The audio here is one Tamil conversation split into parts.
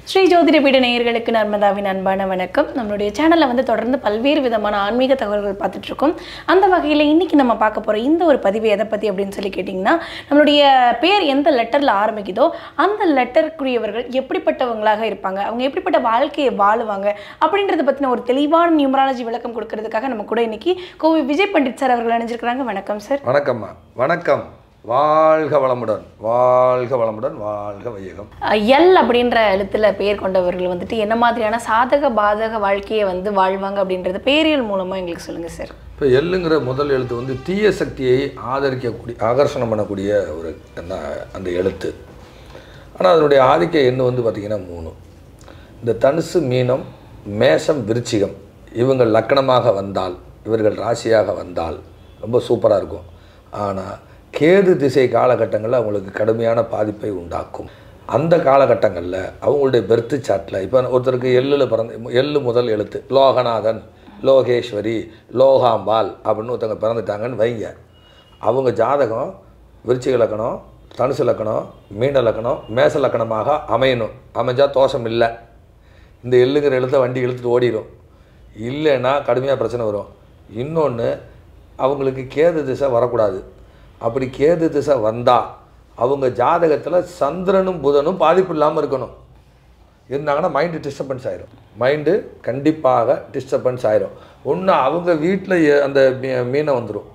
ஸ்ரீ ஜோதிட பீட நேயர்களுக்கு நர்மதாவின் அன்பான வணக்கம் நம்மளுடைய சேனலில் வந்து தொடர்ந்து பல்வேறு விதமான ஆன்மீக தகவல்கள் பார்த்துட்டு இருக்கோம் அந்த வகையில் இன்னைக்கு நம்ம பார்க்க போகிற இந்த ஒரு பதிவு எதை பற்றி அப்படின்னு சொல்லி கேட்டிங்கன்னா நம்மளுடைய பேர் எந்த லெட்டரில் ஆரம்பிக்குதோ அந்த லெட்டருக்குரியவர்கள் எப்படிப்பட்டவங்களாக இருப்பாங்க அவங்க எப்படிப்பட்ட வாழ்க்கையை வாழுவாங்க அப்படின்றத பற்றின ஒரு தெளிவான நியூமராலஜி விளக்கம் கொடுக்கறதுக்காக நம்ம கூட இன்னைக்கு கோவை விஜய் பண்டிட் சார் அவர்கள் அணிஞ்சிருக்கிறாங்க வணக்கம் சார் வணக்கம்மா வணக்கம் வாழ்க வளமுடன் வாழ்க வளமுடன் வாழ்க வையகம் எல் அப்படின்ற எழுத்துல பெயர் கொண்டவர்கள் வந்துட்டு என்ன மாதிரியான சாதக பாதக வாழ்க்கையை வந்து வாழ்வாங்க அப்படின்றது பேரியல் மூலமா எங்களுக்கு சொல்லுங்க சார் இப்போ எள்ளுங்கிற முதல் எழுத்து வந்து தீய சக்தியை ஆதரிக்கக்கூடிய ஆகர்ஷணம் பண்ணக்கூடிய ஒரு என்ன அந்த எழுத்து ஆனால் அதனுடைய ஆதிக்க எண் வந்து பார்த்திங்கன்னா மூணு இந்த தனுசு மீனம் மேஷம் விருச்சிகம் இவங்க லக்கணமாக வந்தால் இவர்கள் ராசியாக வந்தால் ரொம்ப சூப்பராக இருக்கும் ஆனால் கேது திசை காலகட்டங்களில் அவங்களுக்கு கடுமையான பாதிப்பை உண்டாக்கும் அந்த காலகட்டங்களில் அவங்களுடைய பெர்த்து சாட்டில் இப்போ ஒருத்தருக்கு எள்ளில் பிறந்த எள்ளு முதல் எழுத்து லோகநாதன் லோகேஸ்வரி லோகாம்பாள் அப்படின்னு ஒருத்தவங்க பிறந்துட்டாங்கன்னு வைங்க அவங்க ஜாதகம் விருச்சிக லக்கணம் தனுசு லக்கணம் மீன லக்கணம் மேச லக்கணமாக அமையணும் அமைஞ்சால் தோஷம் இல்லை இந்த எள்ளுங்கிற எழுத்தை வண்டி இழுத்துட்டு ஓடிடும் இல்லைன்னா கடுமையாக பிரச்சனை வரும் இன்னொன்று அவங்களுக்கு கேது திசை வரக்கூடாது அப்படி கேது திசை வந்தால் அவங்க ஜாதகத்தில் சந்திரனும் புதனும் பாதிப்பு இல்லாமல் இருக்கணும் இருந்தாங்கன்னா மைண்டு டிஸ்டர்பன்ஸ் ஆயிரும் மைண்டு கண்டிப்பாக டிஸ்டர்பன்ஸ் ஆயிரும் ஒன்று அவங்க வீட்டில் அந்த மீ- மீனை வந்துடும்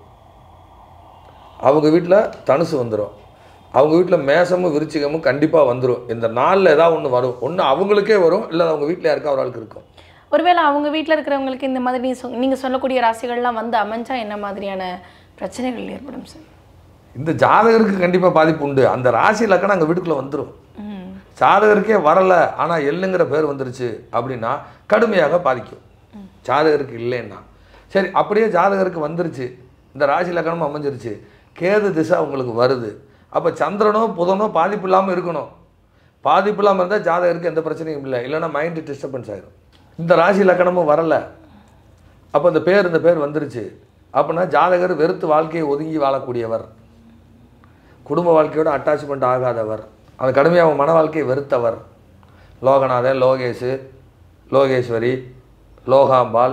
அவங்க வீட்டில் தனுசு வந்துடும் அவங்க வீட்டில் மேசமும் விருச்சிகமும் கண்டிப்பாக வந்துடும் இந்த நாளில் ஏதாவது ஒன்று வரும் ஒன்று அவங்களுக்கே வரும் இல்லை அவங்க வீட்டில் யாருக்கா ஒரு ஆளுக்கு இருக்கும் ஒருவேளை அவங்க வீட்டில் இருக்கிறவங்களுக்கு இந்த மாதிரி நீ சொ- நீங்க சொல்லக்கூடிய ராசிகள்லாம் வந்து அமைஞ்சா என்ன மாதிரியான பிரச்சனைகள் ஏற்படும் சார் இந்த ஜாதகருக்கு கண்டிப்பாக பாதிப்பு உண்டு அந்த ராசி லக்கணம் அங்கே வீட்டுக்குள்ளே வந்துடும் ம். ஜாதகருக்கே வரலை ஆனால் எள்ளுங்கிற பேர் வந்துருச்சு அப்படின்னா கடுமையாக பாதிக்கும் ஜாதகருக்கு இல்லைன்னா சரி அப்படியே ஜாதகருக்கு வந்துருச்சு இந்த ராசி லக்கணம் அமைஞ்சிருச்சு கேது திசை அவங்களுக்கு வருது அப்போ சந்திரனோ புதனோ பாதிப்பு இல்லாமல் இருக்கணும் பாதிப்பு இல்லாமல் இருந்தால் ஜாதகருக்கு எந்த பிரச்சனையும் இல்லை இல்லைன்னா மைண்டு டிஸ்டர்பன்ஸ் ஆயிடும் இந்த ராசி லக்கணமும் வரலை அப்போ இந்த பேர் இந்த பேர் வந்துருச்சு அப்படின்னா ஜாதகர் வெறுத்து வாழ்க்கையை ஒதுங்கி வாழக்கூடியவர் குடும்ப வாழ்க்கையோட அட்டாச்மெண்ட் ஆகாதவர் அந்த கடுமையாக அவங்க மன வாழ்க்கையை வெறுத்தவர் லோகநாதன் லோகேஷு லோகேஸ்வரி லோகாம்பாள்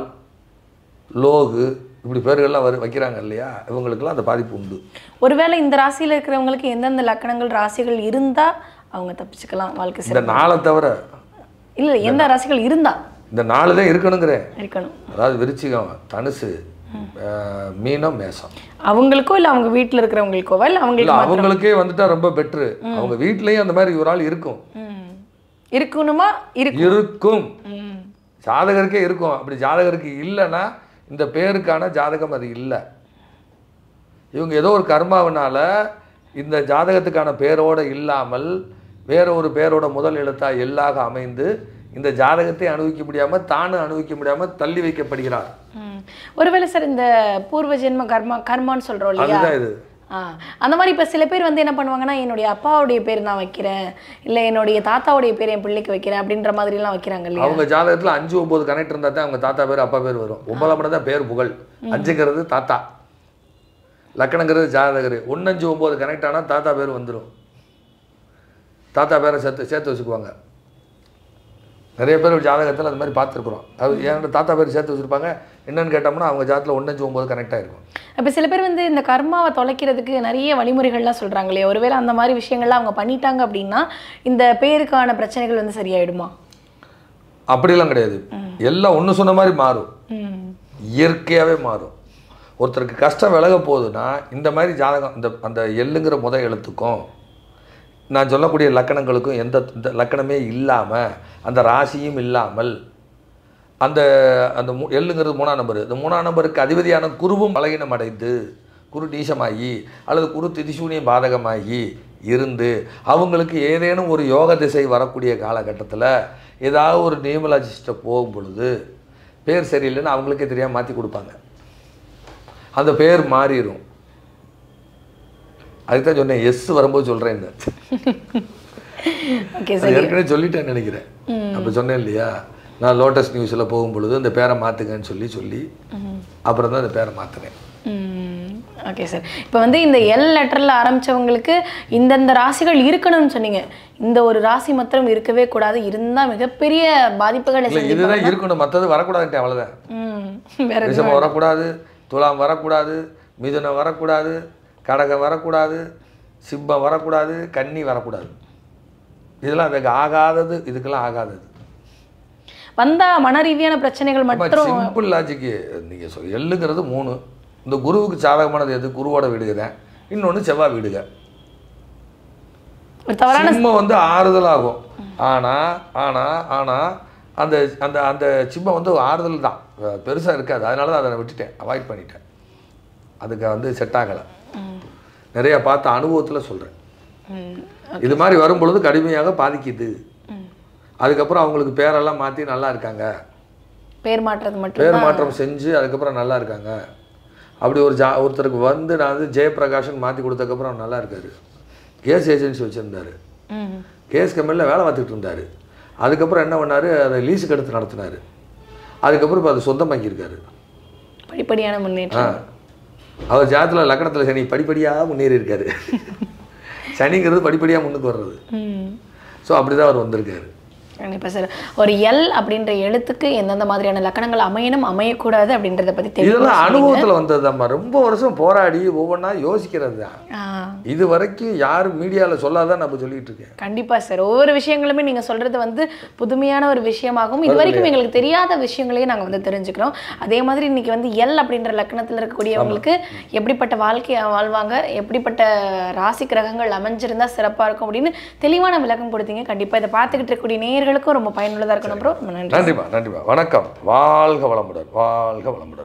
லோகு இப்படி பேர்கள்லாம் வரு வைக்கிறாங்க இல்லையா இவங்களுக்கெல்லாம் அந்த பாதிப்பு உண்டு ஒருவேளை இந்த ராசியில இருக்கிறவங்களுக்கு எந்தெந்த லக்கணங்கள் ராசிகள் இருந்தா அவங்க தப்பிச்சுக்கலாம் வாழ்க்கை இந்த சிறப்பு நாளை தவிர இல்ல எந்த ராசிகள் இருந்தா இந்த நாலு தான் இருக்கணுங்கிறேன் இருக்கணும் அதாவது விருச்சிகம் தனுசு அஹ், மீனம் மேசம் அவங்களுக்கோ இல்ல அவங்க வீட்டில் இருக்கிறவங்களுக்கோ இல்ல இல்லை அவங்களுக்கு மாத்திரம் அவங்களுக்கே வந்துட்டா ரொம்ப பெட்ரு அவங்க வீட்லேயும் அந்த மாதிரி ஒரு ஆள் இருக்கும் ம். இருக்கணுமா இருக்கு இருக்கும் ம். ஜாதகருக்கே இருக்கும் அப்படி ஜாதகருக்கு இல்லைன்னா இந்த பேருக்கான ஜாதகம் அது இல்லை இவங்க ஏதோ ஒரு கர்மாவினால இந்த ஜாதகத்துக்கான பேரோட இல்லாமல் வேற ஒரு பேரோட முதல் எழுத்தா எள்ளாக அமைந்து இந்த ஜாதகத்தை அனுபவிக்க முடியாம தானும் அனுபவிக்க முடியாம தள்ளி வைக்கப்படுகிறார் ம். ஒருவேளை சார் இந்த பூர்வ ஜென்ம கர்மா கர்மான்னு சொல்றோம் இல்லையா அதுதான் இது ஆ அந்த மாதிரி இப்போ சில பேர் வந்து என்ன பண்ணுவாங்கன்னா என்னுடைய அப்பாவுடைய பேர் நான் வைக்கிறேன் இல்லை என்னுடைய தாத்தாவுடைய பேர் என் பிள்ளைக்கு வைக்கிறேன் அப்படின்ற மாதிரிலாம் வைக்கிறாங்க இல்லையா அவங்க ஜாதகத்துல அஞ்சு ஒன்பது கனெக்ட் இருந்தா தான் அவங்க தாத்தா பேர் அப்பா பேர் வரும் ஒன்பதாம் இடம் தான் பேர் புகழ் அஞ்சுங்கிறது தாத்தா லக்கணங்கிறது ஜாதகர் ஒன்று அஞ்சு ஒம்பது கனெக்ட் ஆனால் தாத்தா பேர் வந்துடும் தாத்தா பேரை சேர்த்து சேர்த்து வச்சுக்குவாங்க நிறைய பேர் ஜாதகத்தில் அது மாதிரி பார்த்துருக்குறோம் அது ஏன் தாத்தா பேர் சேர்த்து வச்சுருப்பாங்க என்னன்னு கேட்டோம்னா அவங்க ஜாதகத்தில் ஒன்று அஞ்சு ஒம்பது கனெக்ட் ஆகிருக்கும் அப்போ சில பேர் வந்து இந்த கர்மாவை தொலைக்கிறதுக்கு நிறைய வழிமுறைகள்லாம் சொல்றாங்க இல்லையா ஒருவேளை அந்த மாதிரி விஷயங்கள்லாம் அவங்க பண்ணிட்டாங்க அப்படின்னா இந்த பேருக்கான பிரச்சனைகள் வந்து சரியாயிடுமா அப்படிலாம் கிடையாது எல்லாம் ஒன்று சொன்ன மாதிரி மாறும் ம் இயற்கையாகவே மாறும் ஒருத்தருக்கு கஷ்டம் விலக போகுதுன்னா இந்த மாதிரி ஜாதகம் இந்த அந்த எள்ளுங்கிற முத எழுத்துக்கும் நான் சொல்லக்கூடிய லக்கணங்களுக்கும் எந்த இந்த லக்கணமே இல்லாமல் அந்த ராசியும் இல்லாமல் அந்த அந்த மூ எள்ளுங்கிறது மூணாம் நம்பர் இந்த மூணாம் நம்பருக்கு அதிபதியான குருவும் பலகீனம் அடைந்து குரு நீசமாகி அல்லது குரு திதிசூனியம் பாதகமாகி இருந்து அவங்களுக்கு ஏதேனும் ஒரு யோக திசை வரக்கூடிய காலகட்டத்தில் ஏதாவது ஒரு நியூமலாஜிஸ்ட்டை போகும் பொழுது பேர் சரியில்லைன்னு அவங்களுக்கே தெரியாமல் மாற்றி கொடுப்பாங்க அந்த பேர் மாறிடும் அதுக்கு தான் சொன்னேன் எஸ் வரும்போது சொல்கிறேன் ஓகே அது சரி ஏற்கனவே சொல்லிட்டேன்னு நினைக்கிறேன் அப்போ சொன்னேன் இல்லையா நான் லோட்டஸ் நியூஸில் போகும் பொழுது இந்த பேரை மாற்றுங்கன்னு சொல்லி சொல்லி அப்புறம் தான் அந்த பேரை மாற்றினேன் ஓகே சார் இப்போ வந்து இந்த எல் லெட்டரில் ஆரம்பிச்சவங்களுக்கு இந்தந்த ராசிகள் இருக்கணும்னு சொன்னீங்க இந்த ஒரு ராசி மாத்திரம் இருக்கவே கூடாது இருந்தால் மிகப்பெரிய பாதிப்புகளை இல்லை சந்திப்பாங்க இதுதான் இருக்கணும் மற்றது வரக்கூடாதுன்ட்டு அவ்வளோதான் ம் வேற எதுவும் ரிஷபம் வரக்கூடாது துலாம் வரக்கூடாது மிதுனம் வரக்கூடாது கடகம் வரக்கூடாது சிம்மம் வரக்கூடாது கன்னி வரக்கூடாது இதெல்லாம் அதுக்கு ஆகாதது இதுக்கெல்லாம் ஆகாதது வந்தா மன ரீதியான பிரச்சனைகள் மட்டும் சிம்பிள் லாஜிக்கு நீங்கள் சொல் எள்ளுங்கிறது மூணு இந்த குருவுக்கு சாதகமானது எது குருவோட வீடுக தான் இன்னொன்று செவ்வாய் வீடுக ஒரு தவறான சிம்மம் வந்து ஆறுதல் ஆகும் ஆனால் ஆனால் ஆனால் அந்த அந்த அந்த சிம்மம் வந்து ஆறுதல் தான் பெருசாக இருக்காது அதனால தான் அதை நான் விட்டுட்டேன் அவாய்ட் பண்ணிட்டேன் அதுக்கு வந்து செட் ஆகலை நிறையா பார்த்த அனுபவத்தில் சொல்கிறேன் ம், இது மாதிரி வரும் பொழுது கடுமையாக பாதிக்குது அதுக்கப்புறம் அவங்களுக்கு பேரெல்லாம் மாற்றி நல்லா இருக்காங்க பேர் மாற்றுறது மட்டும் பேர் மாற்றம் செஞ்சு அதுக்கப்புறம் நல்லா இருக்காங்க அப்படி ஒரு ஜா ஒருத்தருக்கு வந்து நான் வந்து ஜெயபிரகாஷன் மாற்றி கொடுத்ததுக்கப்புறம் நல்லா இருக்காரு கேஸ் ஏஜென்சி வச்சுருந்தாரு ம் கேஸ் கம்பெனியில் வேலை பார்த்துட்டு இருந்தார் அதுக்கப்புறம் என்ன பண்ணார் அதை லீஸுக்கு எடுத்து நடத்தினார் அதுக்கப்புறம் இப்போ அதை சொந்தமாக்கியிருக்காரு படிப்படியான ஆ முன்னேற்றம் அவர் ஜாதத்தில் லக்கணத்தில் சனி படிப்படியாக முன்னேறி இருக்காரு சனிங்கிறது படிப்படியாக முன்னுக்கு வர்றது ம் ஸோ அப்படி தான் அவர் வந்திருக்காரு கண்டிப்பா சார் ஒரு எல் அப்படின்ற எழுத்துக்கு எந்தெந்த மாதிரியான லக்கணங்கள் அமையணும் அமையக்கூடாது அப்படின்றத பத்தி தெளிவா இதெல்லாம் சொன்னீங்க. அனுபவத்தில் வந்ததுதாம்மா ரொம்ப வருஷம் போராடி ஒவ்வொன்றா யோசிக்கிறது தான் ஆ, இது வரைக்கும் யாரும் மீடியாவில் சொல்லாதான் நம்ம சொல்லிட்டு இருக்கேன் கண்டிப்பா சார் ஒவ்வொரு விஷயங்களுமே நீங்க சொல்றது வந்து புதுமையான ஒரு விஷயமாகவும் இது வரைக்கும் எங்களுக்கு தெரியாத விஷயங்களையும் நாங்க வந்து தெரிஞ்சுக்கிறோம் அதே மாதிரி இன்னைக்கு வந்து எல் அப்படின்ற லக்கணத்துல இருக்கக்கூடியவங்களுக்கு எப்படிப்பட்ட வாழ்க்கையை வாழ்வாங்க எப்படிப்பட்ட ராசி கிரகங்கள் அமைஞ்சிருந்தா சிறப்பா இருக்கும் அப்படின்னு தெளிவான விளக்கம் கொடுத்தீங்க கண்டிப்பா இதை பார்த்துக்கிட்டு இருக்கக்கூடிய நேயர்களுக்கும் ரொம்ப பயனுள்ளதா இருக்கணும் ப்ரோ ரொம்ப நன்றி நன்றிப்பா நன்றிப்பா வணக்கம் வாழ்க வளமுடன் வாழ்க வளமுடன்